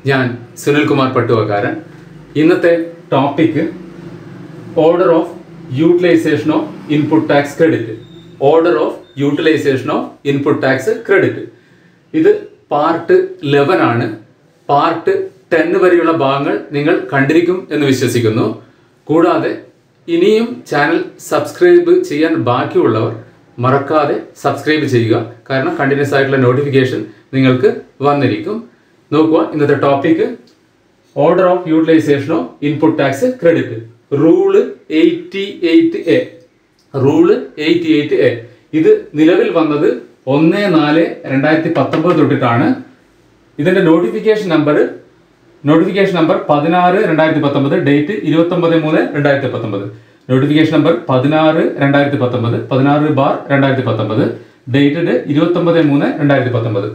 ഞാൻ സുനിൽകുമാർ പട്ടുവക്കാരൻ ഇന്നത്തെ topic order of utilisation of input tax credit order of utilisation of input tax credit ഇത് part eleven ആണ് part ten വരെയുള്ള ഭാഗങ്ങൾ നിങ്ങൾ കണ്ടിരിക്കും എന്ന് വിശ്വസിക്കുന്നു കൂടാതെ ഇനിയും ചാനൽ സബ്സ്ക്രൈബ് ചെയ്യാൻ ബാക്കിയുള്ളവർ മറക്കാതെ സബ്സ്ക്രൈബ് ചെയ്യുക കാരണം കണ്ടിന്യൂസ് ആയിട്ടുള്ള നോട്ടിഫിക്കേഷൻ നിങ്ങൾക്ക് വന്നിരിക്കും നോക്കുക ഇന്നത്തെ topic order of utilisation of input tax credit rule eighty eight A rule eighty eight A ഇത് നിലവിൽ വന്നത് ഒന്ന് നാല് രണ്ടായിരത്തി പത്തൊമ്പത് തൊട്ടിട്ടാണ് ഇതിന്റെ നോട്ടിഫിക്കേഷൻ നമ്പർ നോട്ടിഫിക്കേഷൻ നമ്പർ പതിനാറ് രണ്ടായിരത്തി പത്തൊമ്പത് ഡേറ്റ് ഇരുപത്തൊമ്പത് മൂന്ന് രണ്ടായിരത്തി പത്തൊമ്പത് നോട്ടിഫിക്കേഷൻ നമ്പർ പതിനാറ് രണ്ടായിരത്തി പത്തൊമ്പത് പതിനാറ് ബാർ രണ്ടായിരത്തി പത്തൊമ്പത് ഡേറ്റഡ് ഇരുപത്തൊമ്പത് മൂന്ന് രണ്ടായിരത്തി പത്തൊമ്പത്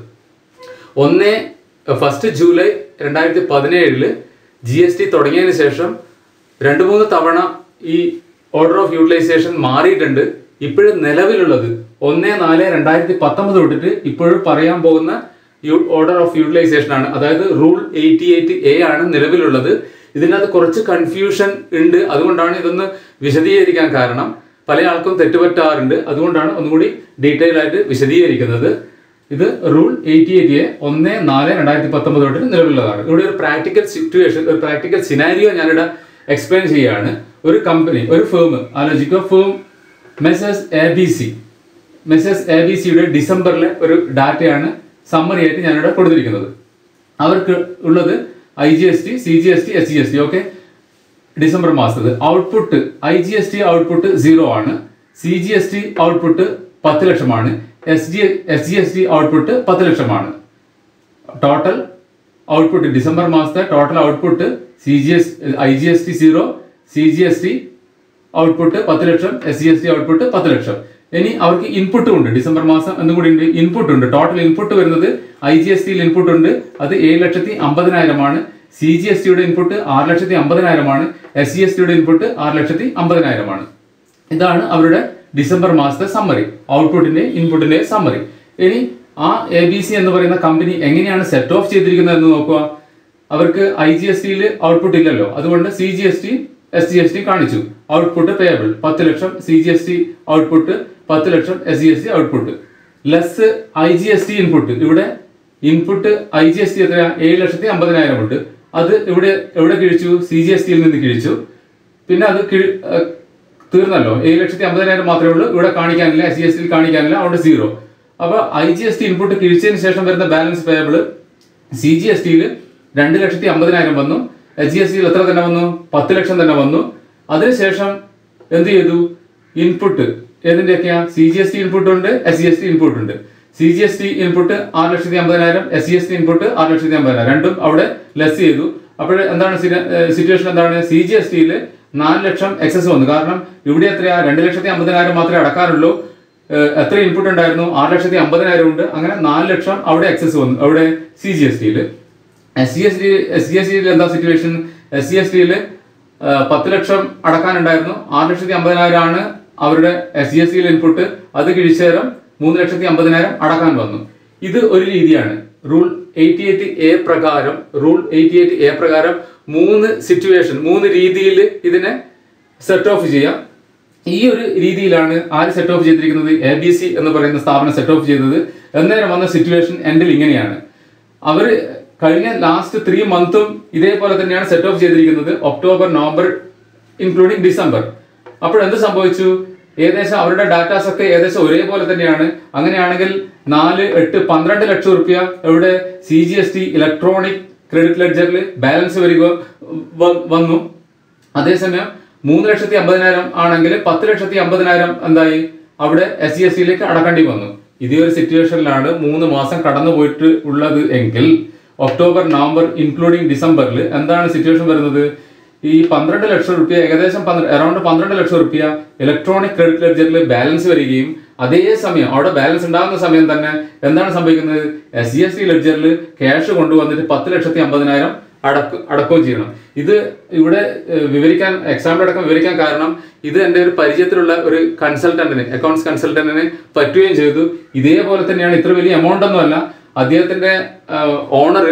ഒന്ന് ഫസ്റ്റ് ജൂലൈ രണ്ടായിരത്തി പതിനേഴില് ജി എസ് ടി തുടങ്ങിയതിന് ശേഷം രണ്ട് മൂന്ന് തവണ ഈ ഓർഡർ ഓഫ് യൂട്ടിലൈസേഷൻ മാറിയിട്ടുണ്ട് ഇപ്പോഴും നിലവിലുള്ളത് ഒന്ന് നാല് രണ്ടായിരത്തി പത്തൊമ്പത് തൊട്ടിട്ട് ഇപ്പോഴും പറയാൻ പോകുന്ന ഓർഡർ ഓഫ് യൂട്ടിലൈസേഷൻ ആണ് അതായത് റൂൾ എയ്റ്റി എയ്റ്റ് എ ആണ് നിലവിലുള്ളത് ഇതിനകത്ത് കുറച്ച് കൺഫ്യൂഷൻ ഉണ്ട് അതുകൊണ്ടാണ് ഇതൊന്ന് വിശദീകരിക്കാൻ കാരണം പല ആൾക്കും തെറ്റുപറ്റാറുണ്ട് അതുകൊണ്ടാണ് ഒന്നുകൂടി ഡീറ്റെയിൽ ആയിട്ട് വിശദീകരിക്കുന്നത് ഇത് റൂൾ എയ്റ്റി എയ്റ്റ് എ ഒന്ന് നാല് രണ്ടായിരത്തി പത്തൊമ്പത് തൊട്ട് നിലവിലുള്ളതാണ് ഇവിടെ ഒരു പ്രാക്ടിക്കൽ സിറ്റുവേഷൻ ഒരു പ്രാക്ടിക്കൽ സിനാരിയോ ഞാനിവിടെ എക്സ്പ്ലെയിൻ ചെയ്യുകയാണ് ഒരു കമ്പനി ഒരു ഫേം ആലോചിക്കുക firm messrs A B C messrs A B സിയുടെ ഡിസംബറിലെ ഒരു ഡാറ്റയാണ് സമ്മറി ആയിട്ട് ഞാനിവിടെ കൊടുത്തിരിക്കുന്നത് അവർക്ക് ഉള്ളത് I G S T C G S T S G S T okay December മാസത്തത് output I G S T output zero ആണ് C G S T output പത്ത് ലക്ഷമാണ് S G S G S T output പത്ത് ലക്ഷമാണ് total output December മാസത്തെ total output C G S I G S T zero C G S T output പത്ത് lakh S G S T output പത്ത് ലക്ഷം ഇനി അവർക്ക് ഇൻപുട്ടും ഉണ്ട് ഡിസംബർ മാസം എന്നും കൂടി ഉണ്ട് ഇൻപുട്ട് ഉണ്ട് ടോട്ടൽ ഇൻപുട്ട് വരുന്നത് ഐ ജി എസ് ടിയിൽ ഇൻപുട്ട് ഉണ്ട് അത് ഏഴ് ലക്ഷത്തി അമ്പതിനായിരമാണ് സി ജി എസ് ടിയുടെ ഇൻപുട്ട് ആറ് ലക്ഷത്തി അമ്പതിനായിരമാണ് എസ് ജി എസ് ടിയുടെ ഇൻപുട്ട് ആറ് ലക്ഷത്തി അമ്പതിനായിരമാണ് ഇതാണ് അവരുടെ ഡിസംബർ മാസത്തെ സമ്മറി ഔട്ട്പുട്ടിന്റെ ഇൻപുട്ടിന്റെ സമ്മറി ഇനി ആ എ ബി സി എന്ന് പറയുന്ന കമ്പനി എങ്ങനെയാണ് സെറ്റ് ഓഫ് ചെയ്തിരിക്കുന്നത് എന്ന് നോക്കുക അവർക്ക് ഐ ജി എസ് ടിയിൽ ഔട്ട്പുട്ട് ഇല്ലല്ലോ അതുകൊണ്ട് C G S T S G S T കാണിച്ചു ഔട്ട്പുട്ട് പേയബിൾ പത്ത് lakh C G S T output പത്ത് lakh S G S T output less I G S T input ഇവിടെ input I G S T എത്ര ഏഴ് ലക്ഷത്തി അമ്പതിനായിരം ഉണ്ട് അത് ഇവിടെ എവിടെ കിഴിച്ചു സി ജി എസ് ടിയിൽ നിന്ന് കിഴിച്ചു പിന്നെ അത് കിഴി- ഏഹ് തീർന്നല്ലോ ഏഴ് ലക്ഷത്തി അമ്പതിനായിരം മാത്രമേ ഉള്ളൂ ഇവിടെ കാണിക്കാനില്ല എസ് ജി എസ് ടിയിൽ കാണിക്കാനില്ല അവിടെ സീറോ അപ്പൊ I G S T input കിഴിച്ചതിന് ശേഷം വരുന്ന balance payable C G S ടിയിൽ രണ്ട് ലക്ഷത്തി അമ്പതിനായിരം വന്നു എസ് ജി എസ് ടിയിൽ എത്ര തന്നെ വന്നു പത്ത് ലക്ഷം തന്നെ വന്നു അതിനുശേഷം എന്ത് ചെയ്തു ഇൻപുട്ട് ഏതിന്റെയൊക്കെയാ C G S T input ഉണ്ട് S G S T input ഉണ്ട് C G S T input ആറ് ലക്ഷത്തി അമ്പതിനായിരം S G S T input ആറ് ലക്ഷത്തി അമ്പതിനായിരം രണ്ടും അവിടെ ലെസ് ചെയ്തു അപ്പോൾ എന്താണ് സിറ്റുവേഷൻ എന്താണ് സി ജി എസ് ടിയിൽ നാല് ലക്ഷം എക്സസ് വന്നു കാരണം ഇവിടെ എത്രയാ രണ്ട് ലക്ഷത്തി അമ്പതിനായിരം മാത്രമേ അടക്കാറുള്ളൂ ഏഹ് എത്ര ഇൻപുട്ട് ഉണ്ടായിരുന്നു ആറ് ലക്ഷത്തി അമ്പതിനായിരം ഉണ്ട് അങ്ങനെ നാല് ലക്ഷം അവിടെ എക്സസ് വന്നു അവിടെ സി ജി എസ് ടിയിൽ S C S T S C S ടിയിൽ എന്താ സിറ്റുവേഷൻ എസ് സി എസ് ടിയിൽ പത്ത് ലക്ഷം അടക്കാനുണ്ടായിരുന്നു ആറ് ലക്ഷത്തി അമ്പതിനായിരം ആണ് അവരുടെ എസ് ജി എസ് ടിയിൽ ഇൻപുട്ട് അത് കിഴിച്ചേരം മൂന്ന് ലക്ഷത്തി അമ്പതിനായിരം അടക്കാൻ വന്നു ഇത് ഒരു രീതിയാണ് റൂൾ എയ്റ്റി എയ്റ്റ് എ പ്രകാരം റൂൾ എയ്റ്റി എയ്റ്റ് എ പ്രകാരം മൂന്ന് സിറ്റുവേഷൻ മൂന്ന് രീതിയിൽ ഇതിനെ സെറ്റ് ഓഫ് ചെയ്യാം ഈ ഒരു രീതിയിലാണ് ആര് സെറ്റ് ഓഫ് ചെയ്തിരിക്കുന്നത് എ ബി സി എന്ന് പറയുന്ന സ്ഥാപനം സെറ്റ് ഓഫ് ചെയ്തത് അന്നേരം വന്ന സിറ്റുവേഷൻ എൻഡിൽ ഇങ്ങനെയാണ് അവർ കഴിഞ്ഞ ലാസ്റ്റ് ത്രീ മന്തും ഇതേപോലെ തന്നെയാണ് സെറ്റ് ഓഫ് ചെയ്തിരിക്കുന്നത് ഒക്ടോബർ നവംബർ ഇൻക്ലൂഡിങ് ഡിസംബർ അപ്പോൾ എന്ത് സംഭവിച്ചു ഏകദേശം അവരുടെ ഡാറ്റാസ് ഒക്കെ ഏകദേശം ഒരേപോലെ തന്നെയാണ് അങ്ങനെയാണെങ്കിൽ നാല് എട്ട് പന്ത്രണ്ട് ലക്ഷം റുപ്യ ഇവിടെ C G S T electronic credit ലെഡ്ജറിൽ ബാലൻസ് വരിക വ- വന്നു അതേസമയം മൂന്ന് ലക്ഷത്തി അമ്പതിനായിരം ആണെങ്കിൽ പത്ത് ലക്ഷത്തി അമ്പതിനായിരം എന്തായി അവിടെ എസ് സി എസ് ടിയിലേക്ക് അടക്കേണ്ടി വന്നു ഇതേ ഒരു സിറ്റുവേഷനിലാണ് മൂന്ന് മാസം കടന്നു പോയിട്ട് ഉള്ളത് എങ്കിൽ ഒക്ടോബർ നവംബർ ഇൻക്ലൂഡിങ് ഡിസംബറിൽ എന്താണ് സിറ്റുവേഷൻ വരുന്നത് ഈ പന്ത്രണ്ട് ലക്ഷം റുപ്യ ഏകദേശം അറൌണ്ട് പന്ത്രണ്ട് ലക്ഷം റുപ്യ ഇലക്ട്രോണിക് ക്രെഡിറ്റ് ലെഡ്ജറിൽ ബാലൻസ് വരികയും അതേ സമയം അവിടെ ബാലൻസ് ഉണ്ടാകുന്ന സമയം തന്നെ എന്താണ് സംഭവിക്കുന്നത് എസ് സി എസ് ടി ലെഡ്ജറിൽ ക്യാഷ് കൊണ്ടുവന്നിട്ട് പത്ത് ലക്ഷത്തി അമ്പതിനായിരം അടക്ക അടക്കുകയും ചെയ്യണം ഇത് ഇവിടെ ഏഹ്, വിവരിക്കാൻ എക്സാമ്പിൾ അടക്കം വിവരിക്കാൻ കാരണം ഇത് എൻ്റെ ഒരു പരിചയത്തിലുള്ള ഒരു കൺസൾട്ടന്റിന് അക്കൗണ്ട്സ് കൺസൾട്ടന്റിന് പറ്റുകയും ചെയ്തു ഇതേപോലെ തന്നെയാണ് ഇത്ര വലിയ എമൗണ്ട് ഒന്നുമല്ല അദ്ദേഹത്തിന്റെ ഓണർ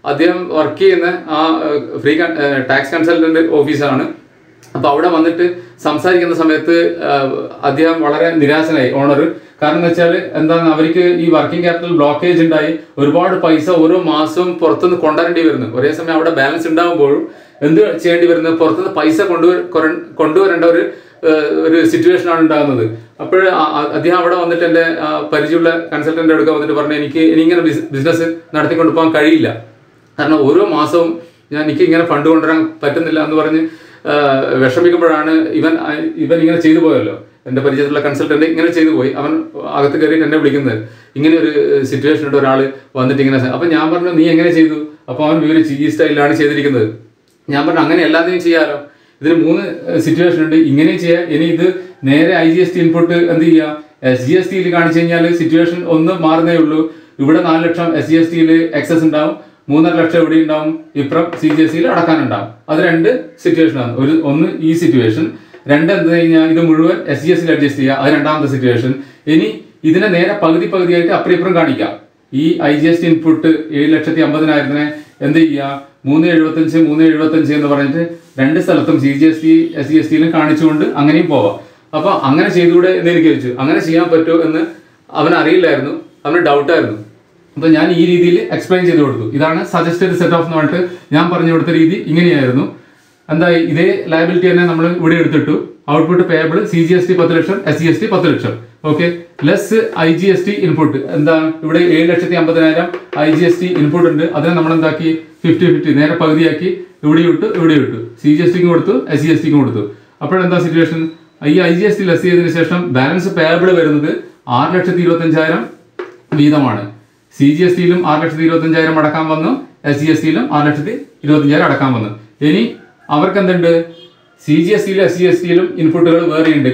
അദ്ദേഹം വർക്ക് ചെയ്യുന്ന ആ ഫ്രീ ടാക്സ് കൺസൾട്ടന്റ് ഓഫീസാണ് അപ്പൊ അവിടെ വന്നിട്ട് സംസാരിക്കുന്ന സമയത്ത് ആ, അദ്ദേഹം വളരെ നിരാശനായി ഓണർ കാരണം എന്ന് വെച്ചാൽ എന്താണ് അവർക്ക് ഈ വർക്കിംഗ് ക്യാപിറ്റൽ ബ്ലോക്കേജ് ഉണ്ടായി ഒരുപാട് പൈസ ഓരോ മാസവും പുറത്തുനിന്ന് കൊണ്ടുവരേണ്ടി വരുന്നു ഒരേ സമയം അവിടെ ബാലൻസ് ഉണ്ടാകുമ്പോഴും എന്ത് ചെയ്യേണ്ടി വരുന്നത് പുറത്തുനിന്ന് പൈസ കൊണ്ടുവര കൊര- കൊണ്ടുവരേണ്ട ഒരു ഏഹ്, ഒരു സിറ്റുവേഷൻ ആണ് ഉണ്ടാകുന്നത് അപ്പോൾ അദ്ദേഹം അവിടെ വന്നിട്ട് എൻ്റെ ആ, പരിചയമുള്ള കൺസൾട്ടന്റ് അടുക്ക വന്നിട്ട് പറഞ്ഞു എനിക്ക് എനിക്കിങ്ങനെ ബിസിനസ് നടത്തിക്കൊണ്ട് പോകാൻ കഴിയില്ല കാരണം ഓരോ മാസവും ഞാൻ എനിക്ക് ഇങ്ങനെ ഫണ്ട് കൊണ്ടുവരാൻ പറ്റുന്നില്ല എന്ന് പറഞ്ഞ് ആ, വിഷമിക്കുമ്പോഴാണ് ഇവൻ ആ, ഇവൻ ഇങ്ങനെ ചെയ്തു പോയല്ലോ എൻ്റെ പരിചയത്തിലുള്ള കൺസൾട്ടന്റ് ഇങ്ങനെ ചെയ്തു പോയി അവൻ അകത്ത് കയറിയിട്ട് എന്നെ വിളിക്കുന്നത് ഇങ്ങനെ ഒരു സിറ്റുവേഷൻ ഉണ്ട് ഒരാൾ വന്നിട്ട് ഇങ്ങനെ അപ്പൊ ഞാൻ പറഞ്ഞു നീ എങ്ങനെ ചെയ്തു അപ്പൊ അവൻ വിവരിച്ച് ഈ സ്റ്റൈലിലാണ് ചെയ്തിരിക്കുന്നത് ഞാൻ പറഞ്ഞു അങ്ങനെ എല്ലാത്തിനും ചെയ്യാലോ ഇതിന് മൂന്ന് സിറ്റുവേഷൻ ഉണ്ട് ഇങ്ങനെ ചെയ്യാം ഇനി ഇത് നേരെ I G S T input എന്ത് ചെയ്യുക എസ് ജി എസ് ടിയിൽ കാണിച്ചു കഴിഞ്ഞാൽ സിറ്റുവേഷൻ ഒന്ന് മാറുന്നേ ഉള്ളൂ ഇവിടെ നാല് ലക്ഷം എസ് ജി എസ് ടിയിൽ എക്സസ് ഉണ്ടാവും മൂന്നര ലക്ഷം എവിടെ ഉണ്ടാവും ഇപ്പുറം സി ജി എസ് ടിയിൽ അടക്കാനുണ്ടാവും അത് രണ്ട് സിറ്റുവേഷൻ ആണ് ഒരു ഒന്ന് ഈ സിറ്റുവേഷൻ രണ്ട് എന്ത് കഴിഞ്ഞാൽ ഇത് മുഴുവൻ എസ് ജി എസ് അഡ്ജസ്റ്റ് ചെയ്യുക അത് രണ്ടാമത്തെ സിറ്റുവേഷൻ ഇനി ഇതിനെ നേരെ പകുതി പകുതിയായിട്ട് അപ്പുറം ഇപ്പുറം കാണിക്കാം ഈ I G S T input ഏഴ് ലക്ഷത്തി അമ്പതിനായിരത്തിനെ എന്ത് ചെയ്യുക മൂന്ന് എഴുപത്തഞ്ച് മൂന്ന് എഴുപത്തഞ്ച് എന്ന് പറഞ്ഞിട്ട് രണ്ട് സ്ഥലത്തും C G S T S C S ടിയിലും കാണിച്ചുകൊണ്ട് അങ്ങനെയും പോവാം അപ്പൊ അങ്ങനെ ചെയ്തുകൂടെ എന്ന് എനിക്ക് ചോദിച്ചു അങ്ങനെ ചെയ്യാൻ പറ്റുമോ എന്ന് അവൻ അറിയില്ലായിരുന്നു അവന് ഡൗട്ടായിരുന്നു അപ്പൊ ഞാൻ ഈ രീതിയിൽ എക്സ്പ്ലെയിൻ ചെയ്ത് കൊടുത്തു ഇതാണ് സജസ്റ്റഡ് സെറ്റ് ഓഫ് എന്ന് പറഞ്ഞിട്ട് ഞാൻ പറഞ്ഞു കൊടുത്ത രീതി ഇങ്ങനെയായിരുന്നു എന്തായി ഇതേ ലയബിലിറ്റി തന്നെ നമ്മൾ ഇവിടെ എടുത്തിട്ടു output payable C G S T പത്ത് lakh S G S T പത്ത് lakh okay less I G S T input എന്താണ് ഇവിടെ ഏഴ് ലക്ഷത്തി അമ്പതിനായിരം I G S T input ഉണ്ട് അതിനെ നമ്മൾ എന്താക്കി ഫിഫ്റ്റി ഫിഫ്റ്റി നേരെ പകുതിയാക്കി ഇവിടെ ഇട്ടു ഇവിടെ ഇട്ടു സി ജി എസ് ടിക്കും കൊടുത്തു എസ് ജി എസ് ടിക്കും കൊടുത്തു അപ്പോഴെന്താ സിറ്റുവേഷൻ ഈ I G S T less ചെയ്തതിനു ശേഷം ബാലൻസ് പേയബിൾ വരുന്നത് ആറ് ലക്ഷത്തി ഇരുപത്തഞ്ചായിരം വീതമാണ് സി ജി എസ് ടിയിലും ആറ് ലക്ഷത്തി ഇരുപത്തഞ്ചായിരം അടക്കാൻ വന്നു എസ് ജി എസ് ടിയിലും ആറ് ലക്ഷത്തി ഇരുപത്തഞ്ചായിരം അടക്കാൻ വന്നു ഇനി അവർക്ക് എന്തുണ്ട് സി ജി എസ് ടിയിലും എസ് ജി എസ് ടിയിലും ഇൻപുട്ടുകൾ വേറെയുണ്ട്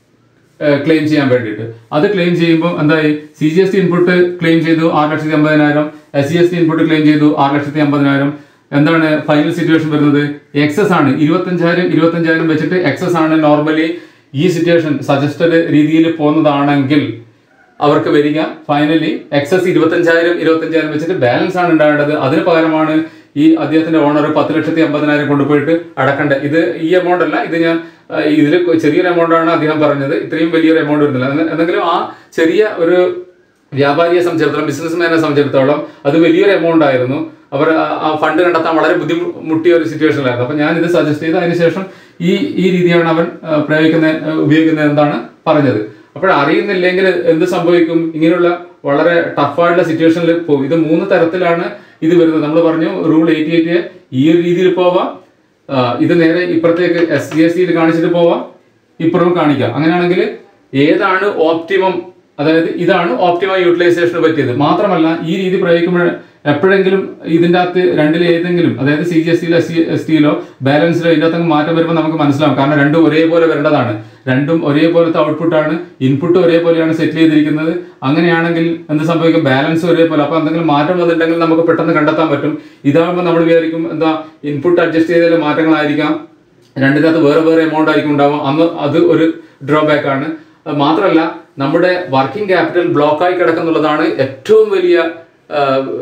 ക്ലെയിം ചെയ്യാൻ വേണ്ടിയിട്ട് അത് ക്ലെയിം ചെയ്യുമ്പോൾ എന്തായി C G S T input claim ചെയ്തു ആറ് ലക്ഷത്തി അമ്പതിനായിരം S G S T input claim ചെയ്തു ആറ് ലക്ഷത്തി അമ്പതിനായിരം എന്താണ് ഫൈനൽ സിറ്റുവേഷൻ വരുന്നത് എക്സസ് ആണ് ഇരുപത്തഞ്ചായിരം ഇരുപത്തഞ്ചായിരം വെച്ചിട്ട് എക്സസ് ആണ് നോർമലി ഈ സിറ്റുവേഷൻ സജസ്റ്റഡ് രീതിയിൽ പോകുന്നതാണെങ്കിൽ അവർക്ക് വരിക ഫൈനലി എക്സസ് ഇരുപത്തഞ്ചായിരം ഇരുപത്തഞ്ചായിരം വെച്ചിട്ട് ബാലൻസ് ആണ് ഉണ്ടാവേണ്ടത് അതിന് പകരമാണ് ഈ അദ്ദേഹത്തിന്റെ ഓണർ പത്ത് ലക്ഷത്തി അമ്പതിനായിരം കൊണ്ടുപോയിട്ട് അടക്കേണ്ടത് ഇത് ഈ എമൗണ്ട് അല്ല ഇത് ഞാൻ ഇതിൽ ചെറിയൊരു എമൗണ്ട് ആണ് അദ്ദേഹം പറഞ്ഞത് ഇത്രയും വലിയൊരു എമൗണ്ട് വരുന്നില്ല എന്ന- എന്തെങ്കിലും ആ ചെറിയ ഒരു വ്യാപാരിയെ സംബന്ധിച്ചിടത്തോളം ബിസിനസ്മാനെ സംബന്ധിച്ചിടത്തോളം അത് വലിയൊരു എമൗണ്ട് ആയിരുന്നു അവർ ആ- ആ ഫണ്ട് കണ്ടെത്താൻ വളരെ ബുദ്ധിമുട്ടിയ ഒരു സിറ്റുവേഷനിലായിരുന്നു അപ്പൊ ഞാൻ ഇത് സജസ്റ്റ് ചെയ്ത് അതിനുശേഷം ഈ ഈ രീതിയാണ് അവൻ ആ, പ്രയോഗിക്കുന്ന ആ, ഉപയോഗിക്കുന്നത് എന്താണ് പറഞ്ഞത് അപ്പോൾ അറിയുന്നില്ലെങ്കിൽ എന്ത് സംഭവിക്കും ഇങ്ങനെയുള്ള വളരെ ടഫായിട്ടുള്ള സിറ്റുവേഷനിൽ പോകും ഇത് മൂന്ന് തരത്തിലാണ് ഇത് വരുന്നത് നമ്മൾ പറഞ്ഞു റൂൾ എയ്റ്റി എയ്റ്റ് ഈ ഒരു രീതിയിൽ പോവാം ആ, ഇത് നേരെ ഇപ്പുറത്തേക്ക് എസ് ജി എസ് ടിയിൽ കാണിച്ചിട്ട് പോവാം ഇപ്പുറവും കാണിക്കാം അങ്ങനെയാണെങ്കിൽ ഏതാണ് ഓപ്റ്റിമം അതായത് ഇതാണ് ഓപ്റ്റിമം യൂട്ടിലൈസേഷന് പറ്റിയത് മാത്രമല്ല ഈ രീതി പ്രയോഗിക്കുമ്പോൾ എപ്പോഴെങ്കിലും ഇതിൻ്റെ അകത്ത് രണ്ടിൽ ഏതെങ്കിലും അതായത് സി ജി എസ് ടിയിലോ എസ് സി എസ് ടിയിലോ ബാലൻസിലോ ഇതിൻ്റെ അകത്ത് മാറ്റം വരുമ്പോൾ നമുക്ക് മനസ്സിലാവും കാരണം രണ്ടും ഒരേപോലെ വരേണ്ടതാണ് രണ്ടും ഒരേപോലത്തെ ഔട്ട്പുട്ടാണ് ഇൻപുട്ട് ഒരേപോലെയാണ് സെറ്റ് ചെയ്തിരിക്കുന്നത് അങ്ങനെയാണെങ്കിൽ എന്ത് സംഭവിക്കും ബാലൻസ് ഒരേപോലെ അപ്പോൾ എന്തെങ്കിലും മാറ്റം വന്നിട്ടുണ്ടെങ്കിൽ നമുക്ക് പെട്ടെന്ന് കണ്ടെത്താൻ പറ്റും ഇതാകുമ്പോൾ നമ്മൾ വിചാരിക്കും എന്താ ഇൻപുട്ട് അഡ്ജസ്റ്റ് ചെയ്തതിൽ മാറ്റങ്ങളായിരിക്കാം രണ്ടിനകത്ത് വേറെ വേറെ എമൗണ്ട് ആയിരിക്കും ഉണ്ടാവും അന്ന് അത് ഒരു ഡ്രോബാക്ക് ആണ് അത് മാത്രമല്ല നമ്മുടെ വർക്കിംഗ് ക്യാപിറ്റൽ ബ്ലോക്കായി കിടക്കുന്നുള്ളതാണ് ഏറ്റവും വലിയ ആ,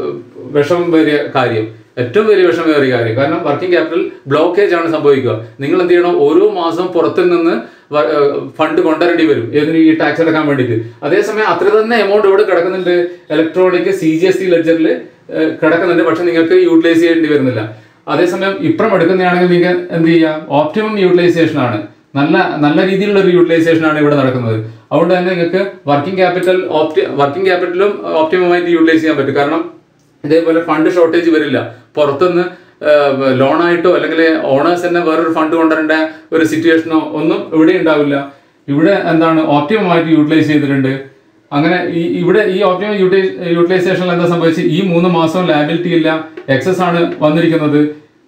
വിഷമം വലിയ കാര്യം ഏറ്റവും വലിയ വിഷമമേറിയ കാര്യം കാരണം വർക്കിംഗ് ക്യാപിറ്റൽ ബ്ലോക്കേജ് ആണ് സംഭവിക്കുക നിങ്ങൾ എന്ത് ചെയ്യണം ഓരോ മാസം പുറത്തു നിന്ന് വ- ആ, ഫണ്ട് കൊണ്ടുവരേണ്ടി വരും ഏതിന് ഈ ടാക്സ് അടക്കാൻ വേണ്ടിയിട്ട് അതേസമയം അത്ര തന്നെ എമൗണ്ട് ഇവിടെ കിടക്കുന്നുണ്ട് electronic C G S T ലെഡ്ജറിൽ കിടക്കുന്നുണ്ട് പക്ഷെ നിങ്ങൾക്ക് യൂട്ടിലൈസ് ചെയ്യേണ്ടി വരുന്നില്ല അതേസമയം ഇപ്പുറം എടുക്കുന്നതാണെങ്കിൽ നിങ്ങൾ എന്ത് ചെയ്യാം ഓപ്റ്റിമം യൂട്ടിലൈസേഷൻ ആണ് നല്ല നല്ല രീതിയിലുള്ള ഒരു യൂട്ടിലൈസേഷൻ ആണ് ഇവിടെ നടക്കുന്നത് അതുകൊണ്ട് തന്നെ നിങ്ങൾക്ക് വർക്കിംഗ് ക്യാപിറ്റൽ ഓപ്റ്റി വർക്കിംഗ് ക്യാപിറ്റലും ഓപ്റ്റിമമായിട്ട് യൂട്ടിലൈസ് ചെയ്യാൻ പറ്റും കാരണം ഇതേപോലെ ഫണ്ട് ഷോർട്ടേജ് വരില്ല പുറത്തുനിന്ന് ലോണായിട്ടോ അല്ലെങ്കിൽ ഓണേഴ്സ് തന്നെ വേറൊരു ഫണ്ട് കൊണ്ടുവരേണ്ട ഒരു സിറ്റുവേഷനോ ഒന്നും ഇവിടെ ഉണ്ടാവില്ല ഇവിടെ എന്താണ് ഓപ്റ്റിമമായിട്ട് യൂട്ടിലൈസ് ചെയ്തിട്ടുണ്ട് അങ്ങനെ ഈ ഇവിടെ ഈ ഓപ്റ്റിമം യൂട്ടിലൈസേഷനിൽ എന്താ സംഭവിച്ചത് ഈ മൂന്ന് മാസം ലാബിലിറ്റി ഇല്ല എക്സസ് ആണ് വന്നിരിക്കുന്നത്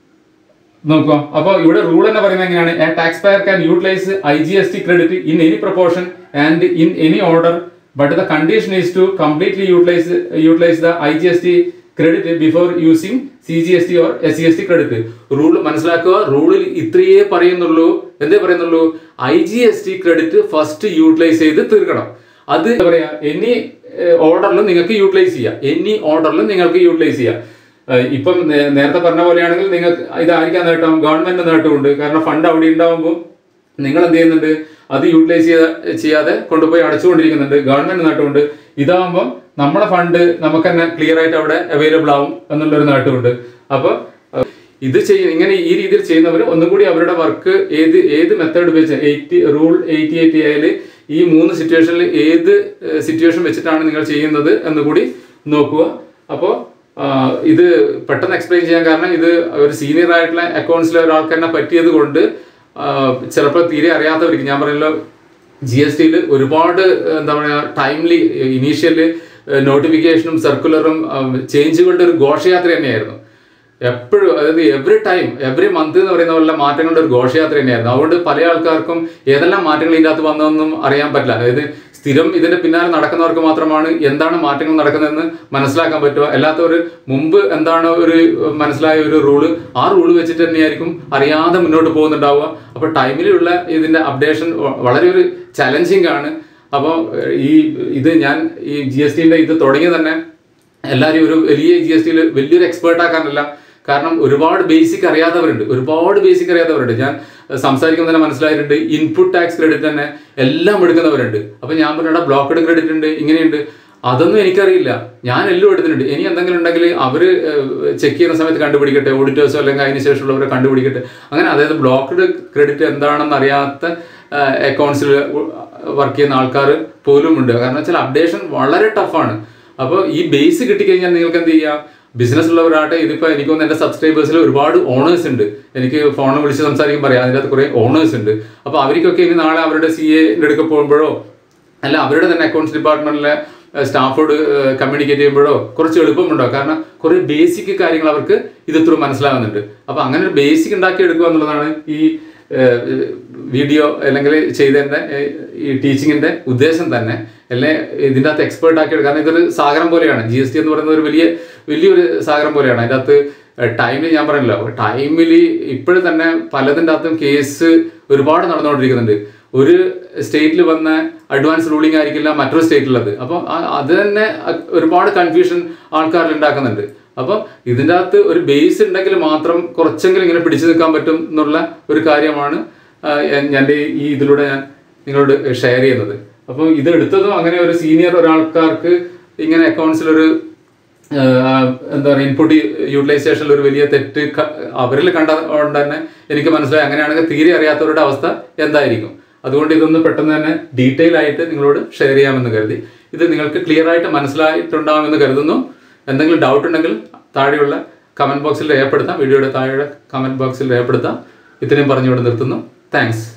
നോക്കുക അപ്പോൾ ഇവിടെ റൂൾ തന്നെ പറയുന്നത് എങ്ങനെയാണ് a taxpayer can utilise I G S T credit in any proportion and in any order but the condition is to completely utilise utilise the I G S T credit before using C G S T or S C S T credit rule മനസ്സിലാക്കുക റൂളിൽ ഇത്രയേ പറയുന്നുള്ളൂ എന്തേ പറയുന്നുള്ളൂ I G S T credit first utilise ചെയ്ത് തീർക്കണം അത് എന്താ പറയാ എനി ഓർഡറിലും നിങ്ങൾക്ക് യൂട്ടിലൈസ് ചെയ്യാം എനി ഓർഡറിലും നിങ്ങൾക്ക് യൂട്ടിലൈസ് ചെയ്യാം ഏഹ് ഇപ്പം നേ- നേരത്തെ പറഞ്ഞ പോലെയാണെങ്കിൽ നിങ്ങൾക്ക് ഇതായിരിക്കാം നേട്ടം ഗവൺമെന്റ് നേട്ടമുണ്ട് കാരണം ഫണ്ട് അവിടെ ഉണ്ടാവുമ്പോൾ നിങ്ങൾ എന്ത് ചെയ്യുന്നുണ്ട് അത് യൂട്ടിലൈസ് ചെയ്ത ചെയ്യാതെ കൊണ്ടുപോയി അടച്ചുകൊണ്ടിരിക്കുന്നുണ്ട് ഗവൺമെന്റ് നേട്ടമുണ്ട് ഇതാകുമ്പോൾ നമ്മുടെ ഫണ്ട് നമുക്ക് തന്നെ ക്ലിയർ ആയിട്ട് അവിടെ അവൈലബിൾ ആവും എന്നുള്ളൊരു നേട്ടമുണ്ട് അപ്പോൾ ഇത് ചെയ്യ ഇങ്ങനെ ഈ രീതിയിൽ ചെയ്യുന്നവർ ഒന്നും കൂടി അവരുടെ വർക്ക് ഏത് ഏത് മെത്തേഡ് വെച്ച് എയ്റ്റി റൂൾ എയ്റ്റി എയ്റ്റി ആയാല് ഈ മൂന്ന് സിറ്റുവേഷനിൽ ഏത് സിറ്റുവേഷൻ വെച്ചിട്ടാണ് നിങ്ങൾ ചെയ്യുന്നത് എന്ന് കൂടി നോക്കുക അപ്പോൾ ഇത് പെട്ടെന്ന് എക്സ്പ്ലെയിൻ ചെയ്യാൻ കാരണം ഇത് ഒരു സീനിയർ ആയിട്ടുള്ള അക്കൗണ്ട്സിലെ ഒരാൾക്ക് തന്നെ പറ്റിയത് കൊണ്ട് ചിലപ്പോൾ തീരെ അറിയാത്തവർക്ക് ഞാൻ പറയല്ലോ ജി എസ് ടിയിൽ ഒരുപാട് എന്താ പറയുക ടൈംലി ഇനീഷ്യൽ നോട്ടിഫിക്കേഷനും സർക്കുലറും ചേഞ്ചുകളുടെ ഒരു ഘോഷയാത്ര തന്നെയായിരുന്നു എപ്പോഴും അതായത് എവറി ടൈം എവറി മന്ത് എന്ന് പറയുന്ന പോലെ മാറ്റങ്ങളുടെ ഒരു ഘോഷയാത്ര തന്നെയായിരുന്നു അതുകൊണ്ട് പല ആൾക്കാർക്കും ഏതെല്ലാം മാറ്റങ്ങൾ ഇതിൻ്റെ അകത്ത് വന്നതെന്നും അറിയാൻ പറ്റില്ല അതായത് സ്ഥിരം ഇതിന്റെ പിന്നാലെ നടക്കുന്നവർക്ക് മാത്രമാണ് എന്താണ് മാറ്റങ്ങൾ നടക്കുന്നതെന്ന് മനസ്സിലാക്കാൻ പറ്റുക അല്ലാത്തവർ മുമ്പ് എന്താണ് ഒരു മനസ്സിലായ ഒരു റൂള് ആ റൂള് വെച്ചിട്ട് തന്നെയായിരിക്കും അറിയാതെ മുന്നോട്ട് പോകുന്നുണ്ടാവുക അപ്പോൾ ടൈമിലുള്ള ഇതിന്റെ അപ്ഡേഷൻ വളരെ ഒരു ചലഞ്ചിങ് ആണ് അപ്പോൾ ഈ ഇത് ഞാൻ ഈ ജി എസ് ടിന്റെ ഇത് തുടങ്ങി തന്നെ എല്ലാവരും ഒരു വലിയ ജി എസ് ടിയിൽ വലിയൊരു എക്സ്പേർട്ട് ആക്കാനല്ല കാരണം ഒരുപാട് ബേസിക് അറിയാത്തവരുണ്ട് ഒരുപാട് ബേസിക് അറിയാത്തവരുണ്ട് ഞാൻ സംസാരിക്കുമ്പോൾ തന്നെ മനസ്സിലായിട്ടുണ്ട് ഇൻപുട്ട് ടാക്സ് ക്രെഡിറ്റ് തന്നെ എല്ലാം എടുക്കുന്നവരുണ്ട് അപ്പൊ ഞാൻ പറഞ്ഞ ബ്ലോക്കഡ് ക്രെഡിറ്റ് ഉണ്ട് ഇങ്ങനെയുണ്ട് അതൊന്നും എനിക്കറിയില്ല ഞാൻ എല്ലാം എടുത്തിട്ടുണ്ട് ഇനി എന്തെങ്കിലും ഉണ്ടെങ്കിൽ അവര് ചെക്ക് ചെയ്യുന്ന സമയത്ത് കണ്ടുപിടിക്കട്ടെ ഓഡിറ്റേഴ്സോ അല്ലെങ്കിൽ അതിന് ശേഷമുള്ളവരെ കണ്ടുപിടിക്കട്ടെ അങ്ങനെ അതായത് ബ്ലോക്കഡ് ക്രെഡിറ്റ് എന്താണെന്ന് അറിയാത്ത അക്കൗണ്ട്സിൽ വർക്ക് ചെയ്യുന്ന ആൾക്കാർ പോലും ഉണ്ട് കാരണം വെച്ചാൽ അപ്ഡേഷൻ വളരെ ടഫാണ് അപ്പോൾ ഈ ബേസ് കിട്ടിക്കഴിഞ്ഞാൽ നിങ്ങൾക്ക് എന്ത് ചെയ്യാം ബിസിനസ് ഉള്ളവരാട്ടെ ഇതിപ്പോൾ എനിക്ക് തോന്നുന്നു എൻ്റെ സബ്സ്ക്രൈബേഴ്സിൽ ഒരുപാട് ഓണേഴ്സ് ഉണ്ട് എനിക്ക് ഫോണിൽ വിളിച്ച് സംസാരിക്കും പറയാം അതിൻ്റെ അകത്ത് കുറേ ഓണേഴ്സ് ഉണ്ട് അപ്പോൾ അവർക്കൊക്കെ ഇനി നാളെ അവരുടെ സി എന്റെ അടുക്ക പോകുമ്പോഴോ അല്ല അവരുടെ തന്നെ അക്കൗണ്ട്സ് ഡിപ്പാർട്ട്മെന്റിലെ സ്റ്റാഫോട് കമ്മ്യൂണിക്കേറ്റ് ചെയ്യുമ്പോഴോ കുറച്ച് എളുപ്പമുണ്ടോ കാരണം കുറേ ബേസിക് കാര്യങ്ങൾ അവർക്ക് ഇത് ത്രൂ മനസ്സിലാകുന്നുണ്ട് അപ്പോൾ അങ്ങനെ ഒരു ബേസിക് ഉണ്ടാക്കി എടുക്കുക എന്നുള്ളതാണ് ഈ വീഡിയോ അല്ലെങ്കിൽ ചെയ്തതിൻ്റെ ഈ ടീച്ചിങ്ങിന്റെ ഉദ്ദേശം തന്നെ അല്ലെ ഇതിൻ്റെ അകത്ത് എക്സ്പേർട്ട് ആക്കി എടുക്കുക കാരണം ഇതൊരു സാഗരം പോലെയാണ് ജി എസ് ടി എന്ന് പറയുന്നത് ഒരു വലിയ വലിയൊരു സാഗരം പോലെയാണ് അതിൻ്റെ അകത്ത് ടൈമിൽ ഞാൻ പറഞ്ഞല്ലോ ടൈമിൽ ഇപ്പോഴും തന്നെ പലതിൻ്റെ അകത്തും കേസ് ഒരുപാട് നടന്നുകൊണ്ടിരിക്കുന്നുണ്ട് ഒരു സ്റ്റേറ്റിൽ വന്ന അഡ്വാൻസ് റൂളിംഗ് ആയിരിക്കില്ല മറ്റൊരു സ്റ്റേറ്റിലുള്ളത് അപ്പോൾ അത് തന്നെ ഒരുപാട് കൺഫ്യൂഷൻ ആൾക്കാരിൽ ഉണ്ടാക്കുന്നുണ്ട് അപ്പം ഇതിൻ്റെ അകത്ത് ഒരു ബേസ് ഉണ്ടെങ്കിൽ മാത്രം കുറച്ചെങ്കിലും ഇങ്ങനെ പിടിച്ചു നിൽക്കാൻ പറ്റും എന്നുള്ള ഒരു കാര്യമാണ് ഞാൻ ഈ ഇതിലൂടെ ഞാൻ നിങ്ങളോട് ഷെയർ ചെയ്യുന്നത് അപ്പം ഇത് എടുത്തതും അങ്ങനെ ഒരു സീനിയർ ഒരാൾക്കാർക്ക് ഇങ്ങനെ അക്കൗണ്ട്സിലൊരു എന്താ പറയുക ഇൻപുട്ട് യൂട്ടിലൈസേഷനിൽ ഒരു വലിയ തെറ്റ് അവരിൽ കണ്ടതുകൊണ്ട് തന്നെ എനിക്ക് മനസ്സിലായി അങ്ങനെയാണെങ്കിൽ തീരെ അറിയാത്തവരുടെ അവസ്ഥ എന്തായിരിക്കും അതുകൊണ്ട് ഇതൊന്ന് പെട്ടെന്ന് തന്നെ ഡീറ്റെയിൽ ആയിട്ട് നിങ്ങളോട് ഷെയർ ചെയ്യാമെന്ന് കരുതി ഇത് നിങ്ങൾക്ക് ക്ലിയർ ആയിട്ട് മനസ്സിലായിട്ടുണ്ടാവുമെന്ന് കരുതുന്നു എന്തെങ്കിലും ഡൗട്ട് ഉണ്ടെങ്കിൽ താഴെയുള്ള കമന്റ് ബോക്സിൽ രേഖപ്പെടുത്താം വീഡിയോയുടെ താഴെ കമന്റ് ബോക്സിൽ രേഖപ്പെടുത്താം ഇത്രയും പറഞ്ഞുകൊണ്ട് നിർത്തുന്നു താങ്ക്സ്